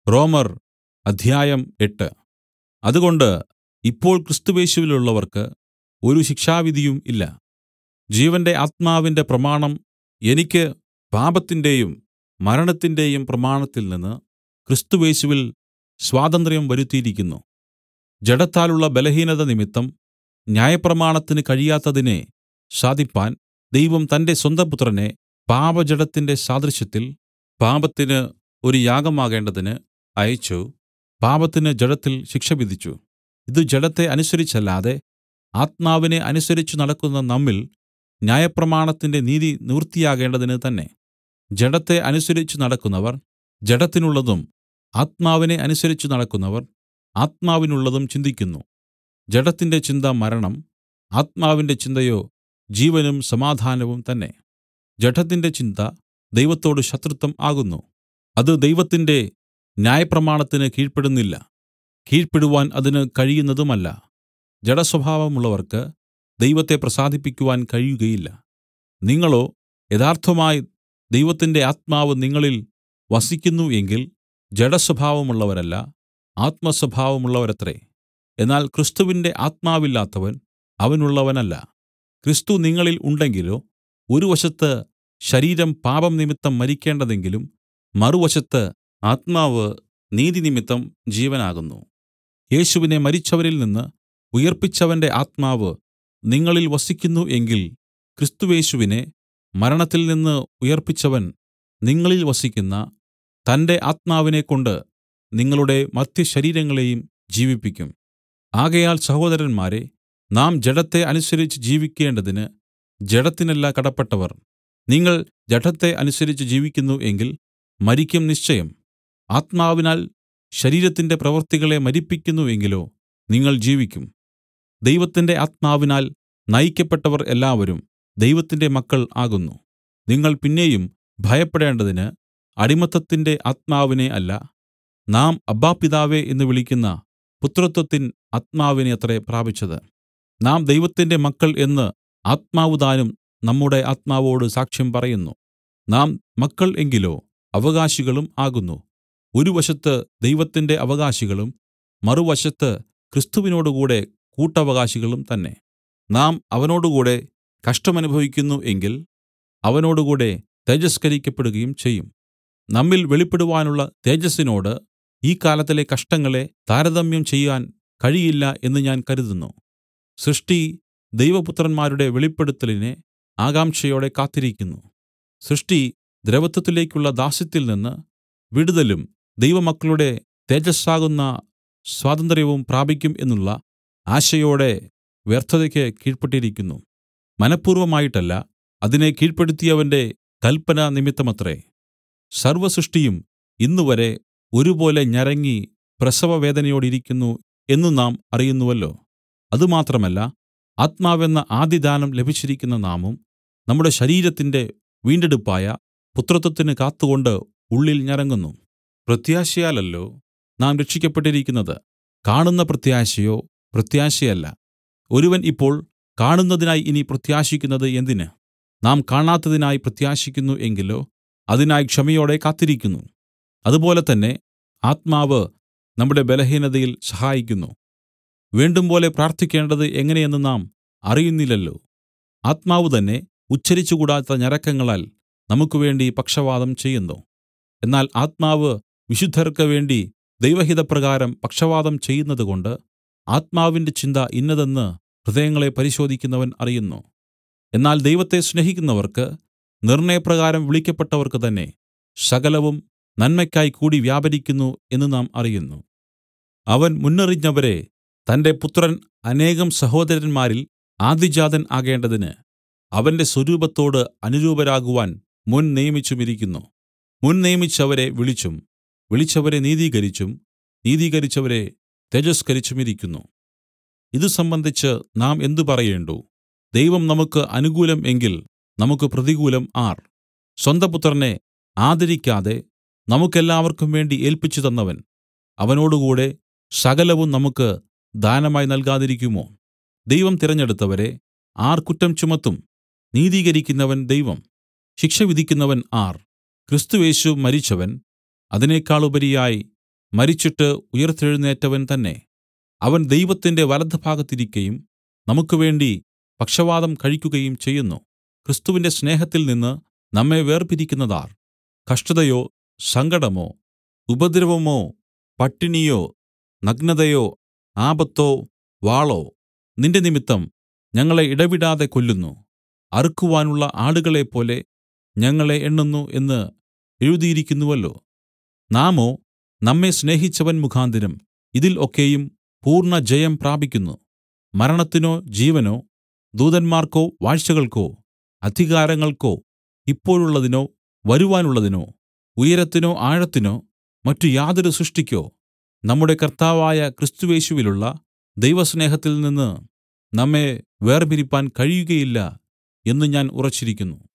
റോമർ അധ്യായം എട്ട് അതുകൊണ്ട് ഇപ്പോൾ ക്രിസ്തുയേശുവിലുള്ളവർക്ക് ഒരു ശിക്ഷാവിധിയും ഇല്ല ജീവന്റെ ആത്മാവിന്റെ പ്രമാണം എനിക്ക് പാപത്തിന്റെയും മരണത്തിന്റെയും പ്രമാണത്തിൽനിന്ന് ക്രിസ്തുയേശുവിൽ സ്വാതന്ത്ര്യം വരുത്തിയിരിക്കുന്നു ജഡത്താലുള്ള ബലഹീനത നിമിത്തം ന്യായപ്രമാണത്തിന് കഴിയാത്തതിനെ സാധിപ്പാൻ ദൈവം തന്റെ സ്വന്തപുത്രനെ പാപജഡത്തിന്റെ സാദൃശ്യത്തിൽ പാപത്തിന് ഒരു യാഗമാകേണ്ടതിന് അയച്ചു പാപത്തിന് ജഡത്തിൽ ശിക്ഷ വിധിച്ചു ഇത് ജഡത്തെ അനുസരിച്ചല്ലാതെ ആത്മാവിനെ അനുസരിച്ചു നടക്കുന്ന നമ്മിൽ ന്യായപ്രമാണത്തിന്റെ നീതി നിവൃത്തിയാകേണ്ടതിന് തന്നെ ജഡത്തെ അനുസരിച്ച് നടക്കുന്നവർ ജഡത്തിനുള്ളതും ആത്മാവിനെ അനുസരിച്ച് നടക്കുന്നവർ ആത്മാവിനുള്ളതും ചിന്തിക്കുന്നു ജഡത്തിന്റെ ചിന്ത മരണം ആത്മാവിന്റെ ചിന്തയോ ജീവനും സമാധാനവും തന്നെ ജഡത്തിന്റെ ചിന്ത ദൈവത്തോട് ശത്രുത്വം ആകുന്നു അത് ദൈവത്തിന്റെ ന്യായപ്രമാണത്തിന് കീഴ്പ്പെടുന്നില്ല കീഴ്പ്പെടുവാൻ അതിന് കഴിയുന്നതുമല്ല ജഡസ്വഭാവമുള്ളവർക്ക് ദൈവത്തെ പ്രസാദിപ്പിക്കുവാൻ കഴിയുകയില്ല നിങ്ങളോ യഥാർത്ഥമായി ദൈവത്തിന്റെ ആത്മാവ് നിങ്ങളിൽ വസിക്കുന്നു എങ്കിൽ ജഡസ്വഭാവമുള്ളവരല്ല ആത്മസ്വഭാവമുള്ളവരത്രേ എന്നാൽ ക്രിസ്തുവിന്റെ ആത്മാവില്ലാത്തവൻ അവനുള്ളവനല്ല ക്രിസ്തു നിങ്ങളിൽ ഉണ്ടെങ്കിലോ ഒരു വശത്ത് ശരീരം പാപം നിമിത്തം മരിക്കേണ്ടതെങ്കിലും മറുവശത്ത് ആത്മാവ് നീതി നിമിത്തം ജീവനാകുന്നു യേശുവിനെ മരിച്ചവരിൽ നിന്ന് ഉയിർപ്പിച്ചവന്റെ ആത്മാവ് നിങ്ങളിൽ വസിക്കുന്നു എങ്കിൽ ക്രിസ്തുയേശുവിനെ മരണത്തിൽ നിന്ന് ഉയിർപ്പിച്ചവൻ നിങ്ങളിൽ വസിക്കുന്ന തന്റെ ആത്മാവിനെക്കൊണ്ട് നിങ്ങളുടെ മർത്യശരീരങ്ങളെയും ജീവിപ്പിക്കും ആകയാൽ സഹോദരന്മാരെ നാം ജഡത്തെ അനുസരിച്ച് ജീവിക്കേണ്ടതിന് ജഡത്തിനല്ല കടപ്പെട്ടവർ നിങ്ങൾ ജഡത്തെ അനുസരിച്ച് ജീവിക്കുന്നു എങ്കിൽ മരിക്കും നിശ്ചയം ആത്മാവിനാൽ ശരീരത്തിന്റെ പ്രവൃത്തികളെ മരിപ്പിക്കുന്നു എങ്കിലോ നിങ്ങൾ ജീവിക്കും ദൈവത്തിന്റെ ആത്മാവിനാൽ നയിക്കപ്പെട്ടവർ എല്ലാവരും ദൈവത്തിന്റെ മക്കൾ ആകുന്നു നിങ്ങൾ പിന്നെയും ഭയപ്പെടേണ്ടതിന് അടിമത്തത്തിന്റെ ആത്മാവിനെ അല്ല നാം അബ്ബാ പിതാവേ എന്ന് വിളിക്കുന്ന പുത്രത്വത്തിൻ ആത്മാവിനെ അത്രേ പ്രാപിച്ചത് നാം ദൈവത്തിന്റെ മക്കൾ എന്ന് ആത്മാവ് താനും നമ്മുടെ ആത്മാവോട് സാക്ഷ്യം പറയുന്നു നാം മക്കൾ എങ്കിലോ അവകാശികളും ആകുന്നു ഒരു വശത്ത് ദൈവത്തിന്റെ അവകാശികളും മറുവശത്ത് ക്രിസ്തുവിനോടുകൂടെ കൂട്ടവകാശികളും തന്നെ നാം അവനോടുകൂടെ കഷ്ടമനുഭവിക്കുന്നു എങ്കിൽ അവനോടുകൂടെ തേജസ്കരിക്കപ്പെടുകയും ചെയ്യും നമ്മിൽ വെളിപ്പെടുവാനുള്ള തേജസ്സിനോട് ഈ കാലത്തിലെ കഷ്ടങ്ങളെ താരതമ്യം ചെയ്യാൻ കഴിയില്ല എന്ന് ഞാൻ കരുതുന്നു സൃഷ്ടി ദൈവപുത്രന്മാരുടെ വെളിപ്പെടുത്തലിനെ ആകാംക്ഷയോടെ കാത്തിരിക്കുന്നു സൃഷ്ടി ദ്രവത്വത്തിലേക്കുള്ള ദാസ്യത്തിൽ നിന്ന് വിടുതലും ദൈവമക്കളുടെ തേജസ്സാകുന്ന സ്വാതന്ത്ര്യവും പ്രാപിക്കും എന്നുള്ള ആശയോടെ വ്യർത്ഥതയ്ക്ക് കീഴ്പ്പെട്ടിരിക്കുന്നു മനഃപൂർവ്വമായിട്ടല്ല അതിനെ കീഴ്പ്പെടുത്തിയവന്റെ കൽപ്പന നിമിത്തമത്രേ സർവ്വസൃഷ്ടിയും ഇന്നുവരെ ഒരുപോലെ ഞരങ്ങി പ്രസവവേദനയോടിരിക്കുന്നു എന്നു നാം അറിയുന്നുവല്ലോ അതുമാത്രമല്ല ആത്മാവെന്ന ആദ്യദാനം ലഭിച്ചിരിക്കുന്ന നാമും നമ്മുടെ ശരീരത്തിന്റെ വീണ്ടെടുപ്പായ പുത്രത്വത്തിന് കാത്തുകൊണ്ട് ഉള്ളിൽ ഞരങ്ങുന്നു പ്രത്യാശയാലല്ലോ നാം രക്ഷിക്കപ്പെട്ടിരിക്കുന്നത് കാണുന്ന പ്രത്യാശയോ പ്രത്യാശയല്ല ഒരുവൻ ഇപ്പോൾ കാണുന്നതിനായി ഇനി പ്രത്യാശിക്കുന്നത് എന്തിന് നാം കാണാത്തതിനായി പ്രത്യാശിക്കുന്നു എങ്കിലോ അതിനായി ക്ഷമയോടെ കാത്തിരിക്കുന്നു അതുപോലെ തന്നെ ആത്മാവ് നമ്മുടെ ബലഹീനതയിൽ സഹായിക്കുന്നു വേണ്ടുംപോലെ പ്രാർത്ഥിക്കേണ്ടത് എങ്ങനെയെന്ന് നാം അറിയുന്നില്ലല്ലോ ആത്മാവ് തന്നെ ഉച്ചരിച്ചുകൂടാത്ത ഞരക്കങ്ങളാൽ നമുക്ക് വേണ്ടി പക്ഷവാദം ചെയ്യുന്നു എന്നാൽ ആത്മാവ് വിശുദ്ധർക്ക് വേണ്ടി ദൈവഹിതപ്രകാരം പക്ഷവാദം ചെയ്യുന്നതുകൊണ്ട് ആത്മാവിന്റെ ചിന്ത ഇന്നതെന്ന് ഹൃദയങ്ങളെ പരിശോധിക്കുന്നവൻ അറിയുന്നു എന്നാൽ ദൈവത്തെ സ്നേഹിക്കുന്നവർക്ക് നിർണയപ്രകാരം വിളിക്കപ്പെട്ടവർക്ക് തന്നെ സകലവും നന്മയ്ക്കായി കൂടി വ്യാപരിക്കുന്നു എന്ന് നാം അറിയുന്നു അവൻ മുന്നറിഞ്ഞവരെ തന്റെ പുത്രൻ അനേകം സഹോദരന്മാരിൽ ആദിജാതൻ ആകേണ്ടതിന് അവന്റെ സ്വരൂപത്തോട് അനുരൂപരാകുവാൻ മുൻ നിയമിച്ചുമിരിക്കുന്നു മുൻ നിയമിച്ചവരെ വിളിച്ചും വിളിച്ചവരെ നീതീകരിച്ചും നീതീകരിച്ചവരെ തേജസ്കരിച്ചുമിരിക്കുന്നു ഇത് സംബന്ധിച്ച് നാം എന്ത് പറയേണ്ടു ദൈവം നമുക്ക് അനുകൂലം എങ്കിൽ നമുക്ക് പ്രതികൂലം ആർ സ്വന്തപുത്രനെ ആദരിക്കാതെ നമുക്കെല്ലാവർക്കും വേണ്ടി ഏൽപ്പിച്ചു തന്നവൻ അവനോടുകൂടെ സകലവും നമുക്ക് ദാനമായി നൽകാതിരിക്കുമോ ദൈവം തിരഞ്ഞെടുത്തവരെ ആർ കുറ്റം ചുമത്തും നീതീകരിക്കുന്നവൻ ദൈവം ശിക്ഷ വിധിക്കുന്നവൻ ആർ ക്രിസ്തുയേശു മരിച്ചവൻ അതിനേക്കാളുപരിയായി മരിച്ചിട്ട് ഉയിർത്തെഴുന്നേറ്റവൻ തന്നെ അവൻ ദൈവത്തിന്റെ വലത്തുഭാഗത്തിരിക്കയും നമുക്കുവേണ്ടി പക്ഷവാദം കഴിക്കുകയും ചെയ്യുന്നു ക്രിസ്തുവിന്റെ സ്നേഹത്തിൽ നിന്ന് നമ്മെ വേർപിരിക്കുന്നതാർ കഷ്ടതയോ സങ്കടമോ ഉപദ്രവമോ പട്ടിണിയോ നഗ്നതയോ ആപത്തോ വാളോ നിന്റെ നിമിത്തം ഞങ്ങളെ ഇടവിടാതെ കൊല്ലുന്നു അറുക്കുവാനുള്ള ആടുകളെപ്പോലെ ഞങ്ങളെ എണ്ണുന്നു എന്ന് എഴുതിയിരിക്കുന്നുവല്ലോ നാമോ നമ്മെ സ്നേഹിച്ചവൻ മുഖാന്തരം ഇതിൽ ഒക്കെയും പൂർണ്ണജയം പ്രാപിക്കുന്നു മരണത്തിനോ ജീവനോ ദൂതന്മാർക്കോ വാഴ്ചകൾക്കോ അധികാരങ്ങൾക്കോ ഇപ്പോഴുള്ളതിനോ വരുവാനുള്ളതിനോ ഉയരത്തിനോ ആഴത്തിനോ മറ്റു യാതൊരു സൃഷ്ടിക്കോ നമ്മുടെ കർത്താവായ ക്രിസ്തുയേശുവിലുള്ള ദൈവസ്നേഹത്തിൽ നിന്ന് നമ്മെ വേർപിരിപ്പാൻ കഴിയുകയില്ല എന്ന് ഞാൻ ഉറച്ചിരിക്കുന്നു